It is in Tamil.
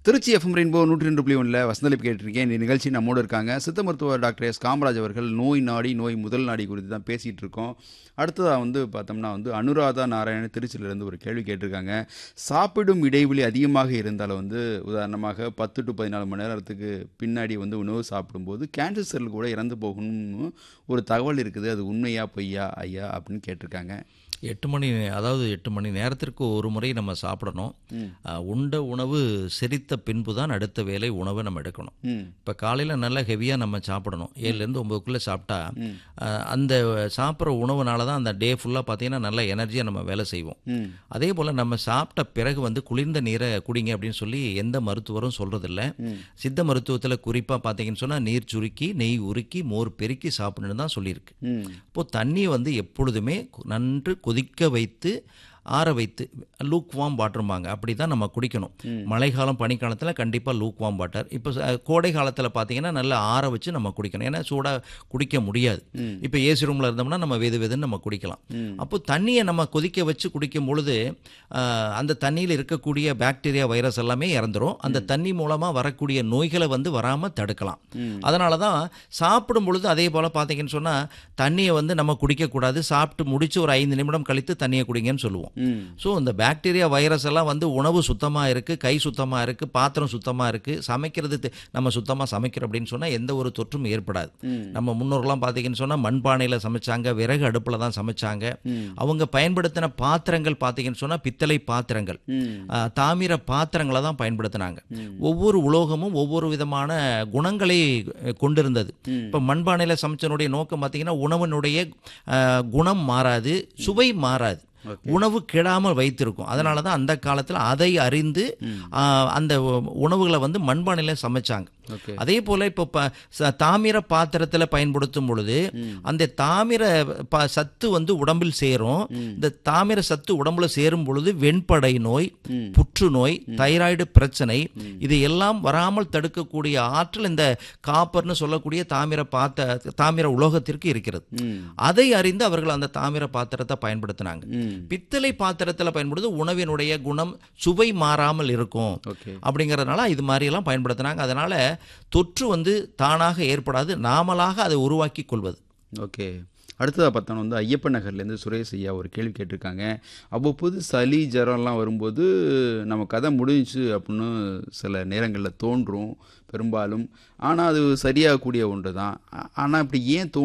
திருச்சி எஃப்எம் ரெயின்போ நூற்றி ரெண்டு புள்ளி ஒன்றில் வசந்தளிப்பு கேட்டிருக்கேன் இந்த நிகழ்ச்சி நம்மோடு இருக்காங்க சித்த மருத்துவர் டாக்டர் எஸ் காமராஜ் அவர்கள் நோய் நாடி நோய் முதல் நாடி குறித்து தான் பேசிகிட்டு இருக்கோம் அடுத்ததாக வந்து பார்த்தோம்னா வந்து அனுராதா நாராயணன் திருச்சியிலேருந்து ஒரு கேள்வி கேட்டிருக்காங்க சாப்பிடும் இடைவெளி அதிகமாக இருந்தாலும் வந்து உதாரணமாக பத்து டு பதினாலு மணி நேரத்துக்கு பின்னாடி வந்து உணவு சாப்பிடும்போது கேன்சர் செல் கூட இறந்து போகணும்னு ஒரு தகவல் இருக்குது அது உண்மையா பொய்யா ஐயா அப்படின்னு கேட்டிருக்காங்க எட்டு மணி அதாவது எட்டு மணி நேரத்திற்கு ஒரு முறை நம்ம சாப்பிடணும் அஹ், உண்ட உணவு செரித்த பின்பு தான் அடுத்த வேளை உணவை நம்ம எடுக்கணும் ம் இப்போ காலையில் நல்லா ஹெவியாக நம்ம சாப்பிடணும் ஏழுலேருந்து ஒம்பதுக்குள்ளே சாப்பிட்டா அஹ், அந்த சாப்பிட்ற உணவுனால தான் அந்த டே ஃபுல்லாக பார்த்தீங்கன்னா நல்ல எனர்ஜியாக நம்ம வேலை செய்வோம் ம் அதே போல் நம்ம சாப்பிட்ட பிறகு வந்து குளிர்ந்த நீரை குடிங்க அப்படின்னு சொல்லி எந்த மருத்துவரும் சொல்கிறதில்ல சித்த மருத்துவத்தில் குறிப்பாக பார்த்தீங்கன்னு சொன்னால் நீர் சுருக்கி நெய் உருக்கி மோர் பெருக்கி சாப்பிடணுன்னு தான் சொல்லியிருக்கு ம் இப்போது தண்ணியை வந்து எப்பொழுதுமே கு- நன்று கொதிக்க வைத்து ஆற வைத்து லூக் வாம் வாட்டரும்பாங்க அப்படி தான் நம்ம குடிக்கணும் மழைக்காலம் பனிக்காலத்தில் கண்டிப்பாக லூக் வாம் வாட்டர் இப்போ ச- கோடை காலத்தில் பார்த்தீங்கன்னா நல்லா ஆற வச்சு நம்ம குடிக்கணும் ஏன்னா சூடாக குடிக்க முடியாது இப்போ ஏசி ரூமில் இருந்தோம்னா நம்ம வெது வெதுன்னு நம்ம குடிக்கலாம் அப்போ தண்ணியை நம்ம கொதிக்க வச்சு குடிக்கும் பொழுது ஆஹ், அந்த தண்ணியில் இருக்கக்கூடிய பாக்டீரியா வைரஸ் எல்லாமே இறந்துரும் அந்த தண்ணி மூலமாக வரக்கூடிய நோய்களை வந்து வராமல் தடுக்கலாம் அதனால தான் சாப்பிடும் பொழுது அதே போல் பார்த்தீங்கன்னு சொன்னால் தண்ணியை வந்து நம்ம குடிக்கக்கூடாது சாப்பிட்டு முடிச்சு ஒரு ஐந்து நிமிடம் கழித்து தண்ணியை குடிங்கன்னு சொல்லுவோம் ம் ஸோ இந்த பாக்டீரியா வைரஸ் எல்லாம் வந்து உணவு சுத்தமாக இருக்குது கை சுத்தமாக இருக்குது பாத்திரம் சுத்தமாக இருக்குது சமைக்கிறது தெ- நம்ம சுத்தமாக சமைக்கிறோம் அப்படின்னு சொன்னால் எந்த ஒரு தொற்றும் ஏற்படாது நம்ம முன்னோர்லாம் பார்த்தீங்கன்னு சொன்னால் மண்பானையில் சமைச்சாங்க விறகு அடுப்பில் தான் சமைச்சாங்க அவங்க பயன்படுத்தின பாத்திரங்கள் பார்த்தீங்கன்னு சொன்னால் பித்தளை பாத்திரங்கள் ம் ஆ, தாமிர பாத்திரங்களை தான் பயன்படுத்தினாங்க ஒவ்வொரு உலோகமும் ஒவ்வொரு விதமான குணங்களை அஹ், கொண்டிருந்தது இப்போ மண்பானையில் சமைச்சனுடைய நோக்கம் பார்த்தீங்கன்னா உணவினுடைய ஆ, குணம் மாறாது சுவை மாறாது உணவு கெடாமல் வைத்திருக்கும் அதனால தான் அந்த காலத்தில் அதை அறிந்து ஆ, அந்த உணவுகளை வந்து மண்பானையில் சமைச்சாங்க ஓகே அதே போல் இப்போ ப ச- தாமிர பாத்திரத்தில் பயன்படுத்தும் பொழுது அந்த தாமிர ப சத்து வந்து உடம்பில் சேரும் இந்த தாமிர சத்து உடம்புல சேரும் பொழுது வெண்படை நோய் புற்றுநோய் தைராய்டு பிரச்சனை இது எல்லாம் வராமல் தடுக்கக்கூடிய ஆற்றல் இந்த காப்பர்னு சொல்லக்கூடிய தாமிர பாத்த தாமிர உலோகத்திற்கு இருக்கிறது ம் அதை அறிந்து அவர்கள் அந்த தாமிர பாத்திரத்தை பயன்படுத்தினாங்க ம் பித்தளை பாத்திரத்தில் பயன்படுது உணவினுடைய குணம் சுவை மாறாமல் இருக்கும் ஓகே அப்படிங்கிறதுனால இது மாதிரியெல்லாம் பயன்படுத்தினாங்க அதனால தொற்று வந்து தானாக ஏற்படாது நாமளாக அதை உருவாக்கி கொள்வது ஓகே அடுத்ததாக பார்த்தோன்னா வந்து ஐயப்பன் நகர்லேருந்து சுரேஷ் ஐயா ஒரு கேள்வி கேட்டிருக்காங்க அவ்வப்போது சளி ஜரம்லாம் வரும்போது நம்ம கதை முடிஞ்சுச்சு அப்படின்னு சில நேரங்களில் தோன்றும் பெரும்பாலும் ஆனால் அது சரியாகக்கூடிய ஒன்று தான் ஆனால் இப்படி ஏன் தோ